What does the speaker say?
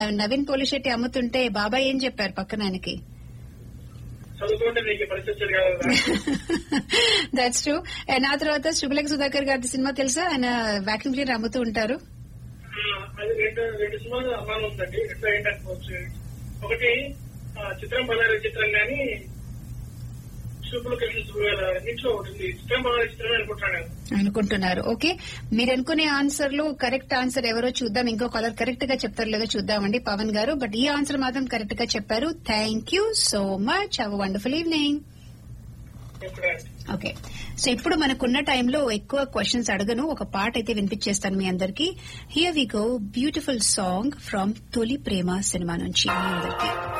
నవీన్ పోలిశెట్టి అమ్ముతుంటే బాబాయ్ ఏం చెప్పారు పక్కన ఆయనకి చదువుకుంటే నీకు పరిస్థితి వచ్చేది కాదు కదా. దట్స్ ట్రూ అండ్ ఆ తర్వాత శుభలేఖ సుధాకర్ గారి సినిమా తెలుసా ఆయన వ్యాక్యూమ్ క్లీనర్ అమ్ముతూ ఉంటారు ఆ, అది రెండు రెండు సినిమాలు అమ్మాలు ఉందండి ఎట్లా ఏంటనుకోవచ్చు ఒకటి ఆ, చిత్రం బదారి చిత్రం కానీ శుభ్ర కృష్ణ సుబ్బగారు రెండింటిలో ఒకటి ఉంది చిత్రం బదారి చిత్రమే అనుకుంటున్నాను నేను. అనుకుంటున్నారు ఓకే మీరు అనుకునే ఆన్సర్లు కరెక్ట్ ఆన్సర్ ఎవరో చూద్దాం ఇంకో కలర్ కరెక్ట్ గా చెప్తారు లేదో చూద్దామండి పవన్ గారు బట్ ఈ ఆన్సర్ మాత్రం కరెక్ట్ గా చెప్పారు thank you so much have wonderful evening ఇప్పుడు ఓకే సో ఇప్పుడు మనకున్న టైంలో ఎక్కువ క్వశ్చన్స్ అడగను ఒక పాట అయితే వినిపించేస్తాను మీ అందరికి here we go beautiful song from Toli Prema cinema నుంచి మీ అందరికి